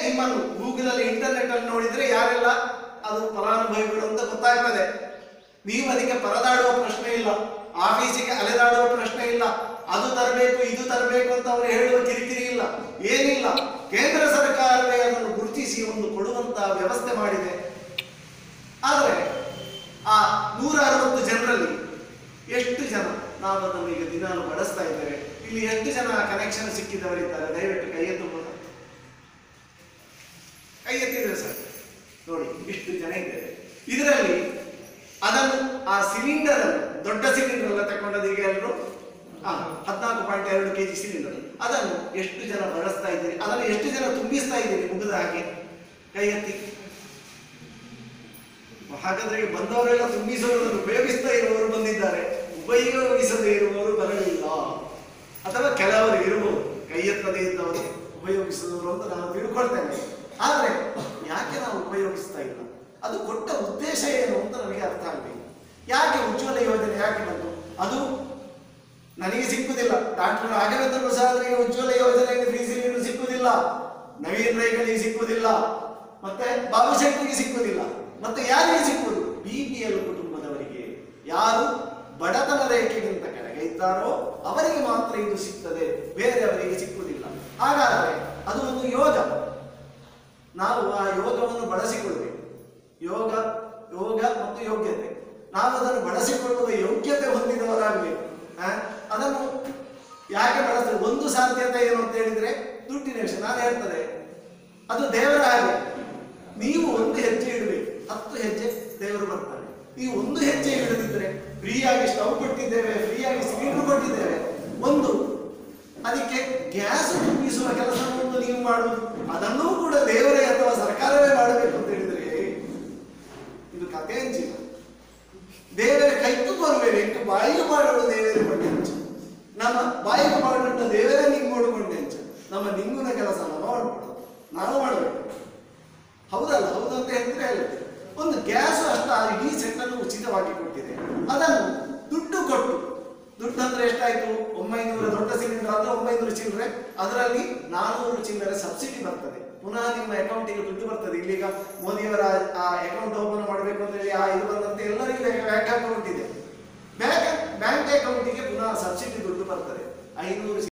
ನಿಮ್ಮನ್ನು ಗೂಗಲ್ ಅಲ್ಲಿ ಇಂಟರ್ನೆಟ್ ಅಲ್ಲಿ ನೋಡಿದ್ರೆ ಯಾರೆಲ್ಲ ಅದು ಫಲಾನುಭವಿಗಳು ಅಂತ ಗೊತ್ತಾಗ್ತದೆ ನೀವು ಅದಕ್ಕೆ ಪರದಾಡುವ ಪ್ರಶ್ನೆ ಇಲ್ಲ ಆಫೀಸಿಗೆ ಅಲೆದಾಡುವ ಪ್ರಶ್ನೆ ಇಲ್ಲ ಅದು ತರಬೇಕು ಇದು ತರಬೇಕು ಅಂತ ಅವರು ಹೇಳುವ ಕಿರಿಕಿರಿ ಇಲ್ಲ ಏನಿಲ್ಲ ಕೇಂದ್ರ ಸರ್ಕಾರವೇ ಅದನ್ನು ಗುರುತಿಸಿ ಒಂದು ಕೊಡುವಂತಹ ವ್ಯವಸ್ಥೆ ಮಾಡಿದೆ ಆದರೆ ಆ ನೂರ ಅರವತ್ತು ಜನರಲ್ಲಿ ಎಷ್ಟು ಜನ ನಾವು ಅದನ್ನು ಈಗ ದಿನಾಲು ಬಳಸ್ತಾ ಇದ್ದೇವೆ ಇಲ್ಲಿ ಎಷ್ಟು ಜನ ಕನೆಕ್ಷನ್ ಸಿಕ್ಕಿದವರಿದ್ದಾರೆ ದಯವಿಟ್ಟು ಕೈ ಎತ್ತಬಹುದು ಕೈ ಎತ್ತಿದ್ರೆ ಸರ್ ನೋಡಿ ಇಷ್ಟು ಜನ ಇದ್ದೇವೆ ಇದರಲ್ಲಿ ಅದನ್ನು ಆ ಸಿಲಿಂಡರ್ ಅನ್ನು ದೊಡ್ಡ ಸಿಲಿಂಡರ್ ಎಲ್ಲ ತಗೊಂಡದ್ದು ಈಗ ಎಲ್ಲರೂ ಹದಿನಾಲ್ಕು ಪಾಯಿಂಟ್ ಎರಡು ಕೆ ಜಿ ಸಿಲಿಂಡರ್ ಅದನ್ನು ಎಷ್ಟು ಜನ ಬಳಸ್ತಾ ಇದ್ದೀರಿ ಅದನ್ನು ಎಷ್ಟು ಜನ ತುಂಬಿಸ್ತಾ ಇದ್ದೀರಿ ಮುಗಿದ ಹಾಗೆ ಕೈ ಎತ್ತಿ ಹಾಗಾದ್ರೆ ಈಗ ಬಂದವರೆಲ್ಲ ತುಂಬಿಸುವವರನ್ನು ಉಪಯೋಗಿಸ್ತಾ ಇರುವವರು ಬಂದಿದ್ದಾರೆ ಉಪಯೋಗಿಸದೇ ಇರುವವರು ಬರಲಿಲ್ಲ ಅಥವಾ ಕೆಲವರು ಇರುವವರು ಕೈ ಎತ್ತದೇ ಇದ್ದವರು ಉಪಯೋಗಿಸಿದವರು ಅಂತ ನಾನು ತಿಳ್ಕೊಳ್ತೇನೆ ಆದರೆ ಯಾಕೆ ನಾವು ಉಪಯೋಗಿಸ್ತಾ ಇಲ್ಲ ಅದು ಕೊಟ್ಟ ಉದ್ದೇಶ ಏನು ಅಂತ ನಮಗೆ ಅರ್ಥ ಆಗಬೇಕು ಯಾಕೆ ಉಜ್ವಲ ಯೋಜನೆ ಯಾಕೆ ಬಂತು ಅದು ನನಗೆ ಸಿಕ್ಕುದಿಲ್ಲ ಡಾಕ್ಟರ್ ರಾಘವೇಂದ್ರ ಪ್ರಸಾದ್ರಿಗೆ ಉಜ್ವಲ ಯೋಜನೆಗೆ ಫ್ರೀ ಸಿಲಿಂಡರ್ ಸಿಕ್ಕುದಿಲ್ಲ ನವೀನ್ ರೈಗಳಿಗೆ ಸಿಕ್ಕುದಿಲ್ಲ ಮತ್ತೆ ಬಾಬುಶೆಟ್ಟಿಗೆ ಸಿಕ್ಕುದಿಲ್ಲ ಮತ್ತೆ ಯಾರಿಗೆ ಸಿಕ್ಕುವುದು ಬಿ ಪಿ ಎಲ್ ಕುಟುಂಬದವರಿಗೆ ಯಾರು ಬಡತನ ರೇಖೆಗಿಂತ ಕೆಳಗೆ ಇದ್ದಾರೋ ಅವರಿಗೆ ಮಾತ್ರ ಇದು ಸಿಗ್ತದೆ ಬೇರೆಯವರಿಗೆ ಸಿಕ್ಕುವುದಿಲ್ಲ ಹಾಗಾದರೆ ಅದು ಒಂದು ಯೋಗ ನಾವು ಆ ಯೋಗವನ್ನು ಬಳಸಿಕೊಳ್ಳಬೇಕು ಯೋಗ ಯೋಗ ಮತ್ತು ಯೋಗ್ಯತೆ ನಾವು ಅದನ್ನು ಬಳಸಿಕೊಳ್ಳುವ ಯೋಗ್ಯತೆ ಹೊಂದಿದವರಾಗಬೇಕು ಆ? ಅದನ್ನು ಯಾಕೆ ಬಳಸ್ತೇವೆ ಒಂದು ಸಾಧ್ಯತೆ ಏನು ಅಂತ ಹೇಳಿದ್ರೆ ದುಡ್ಡಿನ ವಿಷಯ ನಾನು ಹೇಳ್ತದೆ ಅದು ದೇವರ ಹಾಗೆ ನೀವು ಒಂದು ಹೆಜ್ಜೆ ಇಡಬೇಕು ಹತ್ತು ಹೆಜ್ಜೆ ದೇವರು ಬರ್ತಾನೆ ನೀವು ಒಂದು ಹೆಜ್ಜೆ ಇಡದಿದ್ರೆ ಫ್ರೀಯಾಗಿ ಸ್ಟವ್ ಕೊಟ್ಟಿದ್ದೇವೆ ಫ್ರೀಯಾಗಿ ಸಿಲಿಂಡರ್ ಕೊಟ್ಟಿದ್ದೇವೆ ಒಂದು ಅದಕ್ಕೆ ಗ್ಯಾಸ್ ತುಂಬಿಸುವ ಕೆಲಸವನ್ನು ನೀವು ಮಾಡುವುದು ಅದನ್ನೂ ಕೂಡ ದೇವರೇ ಅಥವಾ ಸರ್ಕಾರವೇ ಮಾಡಬೇಕು ಅಂತ ಹೇಳಿದ್ರೆ ಇದು ಕಥೆ ಹಂಚಿಲ್ಲ ದೇವರ ಕೈತು ಬರುವೇವೆ ಎಂಕ ಬಾಯಿಗೆ ಮಾಡೋಳು ದೇವರೇ ಬಂಡೆ ಹಂಚು ನಮ್ಮ ಬಾಯಿಗೆ ಮಾಡಿಟ್ಟ ದೇವರೇ ನಿಂಗೆ ನೋಡಿಕೊಂಡೆ ಹಂಚು ನಮ್ಮ ನಿಂಗುನ ಕೆಲಸ ನಾವು ಮಾಡ್ಬೋದು ನಾವು ಮಾಡಬೇಕು ಹೌದಲ್ಲ ಹೌದು ಅಂತ ಹೇಳಿದ್ರೆ ಹೇಳುತ್ತೆ ಒಂದು ಗ್ಯಾಸ್ ಅಷ್ಟು ಆ ಇಡೀ ಸೆಟ್ ಅನ್ನು ಉಚಿತವಾಗಿ ಕೊಟ್ಟಿದೆ ಅದನ್ನು ದುಡ್ಡು ಕೊಟ್ಟು ದುಡ್ಡು ಅಂದ್ರೆ ಎಷ್ಟಾಯ್ತು ಒಂಬೈನೂರ ದೊಡ್ಡ ಸಿಲಿಂಡರ್ ಆದ್ರೆ ಒಂಬೈನೂರು ಚಿಲ್ಲರೆ ಅದರಲ್ಲಿ ನಾನೂರು ಚಿಲ್ಲರೆ ಸಬ್ಸಿಡಿ ಬರ್ತದೆ ಪುನಃ ನಿಮ್ಮ ಅಕೌಂಟಿಗೆ ದುಡ್ಡು ಬರ್ತದೆ ಇಲ್ಲೀಗ ಮೋದಿಯವರ ಆ ಅಕೌಂಟ್ ಓಪನ್ ಮಾಡಬೇಕು ಅಂತ ಹೇಳಿ ಆ ಇದು ಬಂದಂತೆ ಎಲ್ಲರಿಗೂ ಬ್ಯಾಂಕ್ ಅಕೌಂಟ್ ಇದೆ ಬ್ಯಾಂಕ್ ಬ್ಯಾಂಕ್ ಅಕೌಂಟಿಗೆ ಪುನಃ ಸಬ್ಸಿಡಿ ದುಡ್ಡು ಬರ್ತದೆ ಐನೂರು